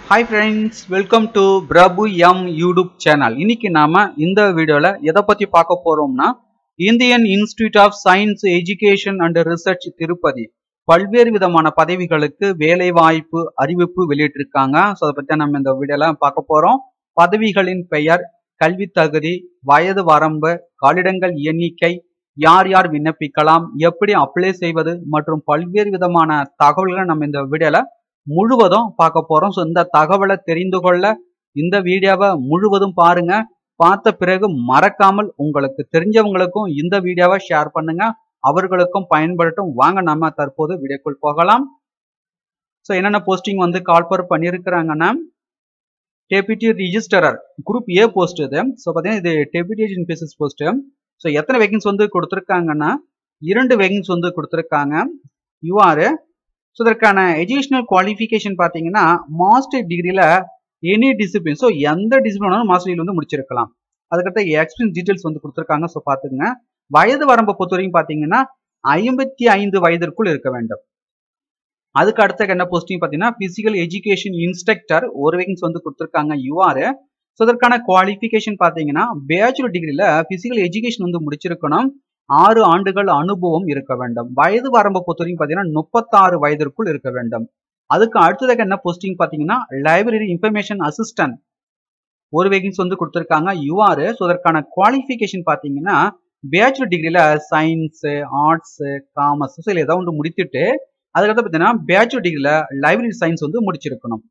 hi friends welcome to Prabhu M YouTube channel இன்னைக்கு நாம இந்த வீடியோல எதை பத்தி பார்க்க போறோம்னா Indian Institute of Science Education and Research Tirupati பல்வேறு விதமான பதவிகளுக்கு வேலை வாய்ப்பு அறிவிப்பு வெளியிட்டிருக்காங்க ஸோ அதை பத்தி நம்ம இந்த வீடியோல பார்க்க போறோம் பதவிகளின் பெயர் கல்வி தகுதி வயது வரம்பு காலிடங்கள் எண்ணிக்கை யார் யார் விண்ணப்பிக்கலாம் எப்படி அப்ளை செய்வது மற்றும் பல்வேறு விதமான தகவல்களை நம்ம இந்த வீடியோல முழுவதும் பார்க்க போறோம் ஸோ இந்த தகவலை தெரிந்து கொள்ள இந்த வீடியோவை முழுவதும் பாருங்க பார்த்த பிறகு மறக்காமல் உங்களுக்கு தெரிஞ்சவங்களுக்கும் இந்த வீடியோவை ஷேர் பண்ணுங்க அவர்களுக்கும் பயன்படட்டும் வாங்க நம்ம தற்போது வீடியோக்குள் போகலாம் ஸோ என்னென்ன போஸ்டிங் வந்து கால்பர் பண்ணியிருக்கிறாங்கன்னா deputy registrar group A post இது ஸோ பார்த்தீங்கன்னா இது டெபியூட்டேஷன் பேசிஸ் போஸ்ட் ஸோ எத்தனை வேகன்ஸ் வந்து கொடுத்துருக்காங்கன்னா இரண்டு வேகன்ஸ் வந்து கொடுத்துருக்காங்க யூஆர் ஸோ இதற்கான எஜுகேஷனல் குவாலிஃபிகேஷன் பார்த்தீங்கன்னா மாஸ்டர் டிகிரியில் எனி டிசிப்ளின் ஸோ எந்த டிசிப்ளினாலும் மாஸ்டர் டிகிரி வந்து முடிச்சிருக்கலாம் அதுக்கடுத்த எக்ஸ்பீரியன்ஸ் டீட்டெயில்ஸ் வந்து கொடுத்துருக்காங்க ஸோ பார்த்துங்க வயது வரம்பை பொறுத்த வரைக்கும் பார்த்தீங்கன்னா ஐம்பத்தி ஐந்து வயதிற்குள் இருக்க வேண்டும் அதுக்கு அடுத்த என்ன போஸ்டிங் பார்த்தீங்கன்னா பிசிக்கல் எஜுகேஷன் இன்ஸ்ட்ரக்டர் ஒரு வேகன்ஸ் வந்து கொடுத்துருக்காங்க யூஆர் ஸோ இதற்கான குவாலிஃபிகேஷன் பார்த்தீங்கன்னா பேச்சுலர் டிகிரியில் பிசிக்கல் எஜுகேஷன் வந்து முடிச்சிருக்கணும் ஆறு ஆண்டுகள் அனுபவம் இருக்க வேண்டும் வயது வரம்பை பொறுத்த வரைக்கும் பார்த்தீங்கன்னா முப்பத்தாறு வயதிற்குள் இருக்க வேண்டும் அதுக்கு அடுத்ததாக என்ன போஸ்டிங் பார்த்தீங்கன்னா லைப்ரரி இன்ஃபர்மேஷன் அசிஸ்டன்ட் ஒரு வேகன்ஸ் வந்து கொடுத்துருக்காங்க யூஆர் ஸோ அதற்கான குவாலிஃபிகேஷன் பார்த்தீங்கன்னா பேச்சுலர் டிகிரியில் சயின்ஸு ஆர்ட்ஸு காமர்ஸ் ஸோ இதில் ஏதாவது ஒன்று முடித்துட்டு அதுக்கடுத்து பார்த்தீங்கன்னா பேச்சுலர் டிகிரியில் லைப்ரரி சயின்ஸ் வந்து முடிச்சிருக்கணும்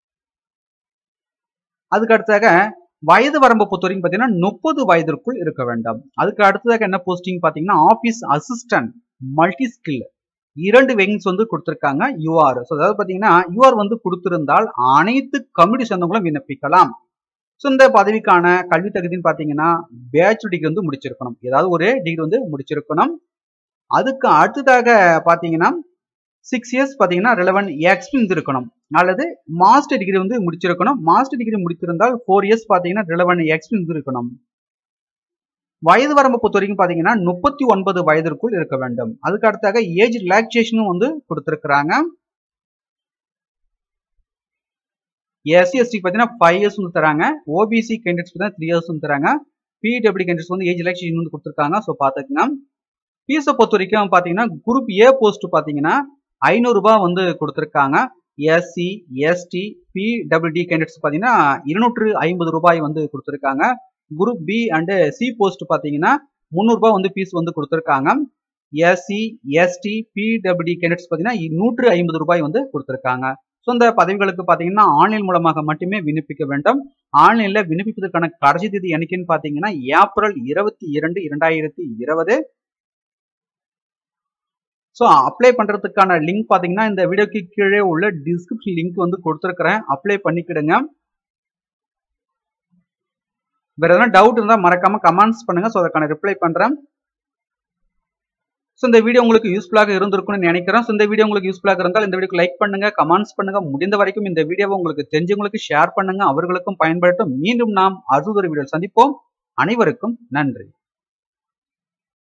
அதுக்கு அடுத்ததாக வயது வரம்பை பொறுத்த வரைக்கும் பார்த்தீங்கன்னா முப்பது வயதிற்குள் இருக்க வேண்டும் அதுக்கு அடுத்ததாக என்ன போஸ்டிங் பார்த்தீங்கன்னா ஆஃபீஸ் அசிஸ்டன்ட் மல்டி ஸ்கில் இரண்டு வேகன்ஸ் வந்து கொடுத்துருக்காங்க யூஆர் ஸோ அதாவது பார்த்தீங்கன்னா யூஆர் வந்து கொடுத்திருந்தால் அனைத்து கம்யூனிட்டி சேர்ந்தவங்களும் விண்ணப்பிக்கலாம் ஸோ இந்த பதவிக்கான கல்வி தகுதின்னு பார்த்தீங்கன்னா பேச்சுலர் டிகிரி வந்து முடிச்சிருக்கணும் ஏதாவது ஒரு டிகிரி வந்து முடிச்சிருக்கணும் அதுக்கு அடுத்ததாக பார்த்தீங்கன்னா சிக்ஸ் இயர்ஸ் பார்த்தீங்கன்னா ரிலவன் எக்ஸ்பீரியன்ஸ் இருக்கணும் அல்லது மாஸ்டர் டிகிரி வந்து முடிச்சிருக்கணும் மாஸ்டர் டிகிரி முடித்திருந்தால் ஃபோர் இயர்ஸ் பார்த்தீங்கன்னா ரிலவன் எக்ஸ்பீரியன்ஸ் இருக்கணும் வயது வரம்பு பொறுத்த வரைக்கும் பார்த்தீங்கன்னா முப்பத்தி ஒன்பது வயதிற்குள் இருக்க வேண்டும் அதுக்கு அடுத்தாக ஏஜ் ரிலாக்ஸேஷனும் வந்து கொடுத்துருக்குறாங்க எஸ்சி எஸ்டி பார்த்தீங்கன்னா ஃபைவ் இயர்ஸ் வந்து தராங்க ஓபிசி கேண்டிடேட்ஸ் பார்த்தீங்கன்னா த்ரீ இயர்ஸ் வந்து தராங்க பிடபிள்யூ கேண்டிடேட்ஸ் வந்து ஏஜ் ரிலாக்ஸேஷன் வந்து கொடுத்துருக்காங்க ஸோ பார்த்துக்குங்க ஃபீஸை பொறுத்த வரைக்கும் பார்த்தீங்கன்னா குரூப் ஏ போஸ்ட் பார்த்தீங்கன்னா ஐநூறுரூபா வந்து கொடுத்துருக்காங்க எஸ்சி எஸ்டி பிடபிள்யூடி கேண்டிடேட்ஸ் பார்த்தீங்கன்னா இருநூற்று ஐம்பது ரூபாய் வந்து கொடுத்துருக்காங்க group B and C post பார்த்தீங்கன்னா முந்நூறுரூபா வந்து ஃபீஸ் வந்து கொடுத்துருக்காங்க எஸ்சி எஸ்டி பிடபிள்யூடி கேண்டிடேட்ஸ் பார்த்தீங்கன்னா நூற்று ஐம்பது ரூபாய் வந்து கொடுத்துருக்காங்க ஸோ இந்த பதவிகளுக்கு பார்த்தீங்கன்னா ஆன்லைன் மூலமாக மட்டுமே விண்ணப்பிக்க வேண்டும் ஆன்லைனில் விண்ணப்பிப்பதற்கான கடைசி தேதி என்னைக்குன்னு பார்த்தீங்கன்னா ஏப்ரல் இருபத்தி இரண்டு இரண்டாயிரத்தி இருபது ஸோ அப்ளை பண்ணுறதுக்கான லிங்க் பார்த்தீங்கன்னா இந்த வீடியோக்கு கீழே உள்ள டிஸ்கிரிப்ஷன் லிங்க் வந்து கொடுத்துருக்குறேன் அப்ளை பண்ணிக்கிடுங்க வேற எதனா டவுட் இருந்தால் மறக்காம கமெண்ட்ஸ் பண்ணுங்க ஸோ அதுக்கான ரிப்ளை பண்ணுறேன் ஸோ இந்த வீடியோ உங்களுக்கு யூஸ்ஃபுல்லாக இருந்திருக்கும்னு நினைக்கிறேன் ஸோ இந்த வீடியோ உங்களுக்கு யூஸ்ஃபுல்லாக இருந்தால் இந்த வீடியோக்கு லைக் பண்ணுங்க கமெண்ட்ஸ் பண்ணுங்க முடிந்த வரைக்கும் இந்த வீடியோவை உங்களுக்கு தெரிஞ்சவங்களுக்கு ஷேர் பண்ணுங்க அவர்களுக்கும் பயன்படுத்தும் மீண்டும் நாம் அடுத்த ஒரு வீடியோ சந்திப்போம் அனைவருக்கும் நன்றி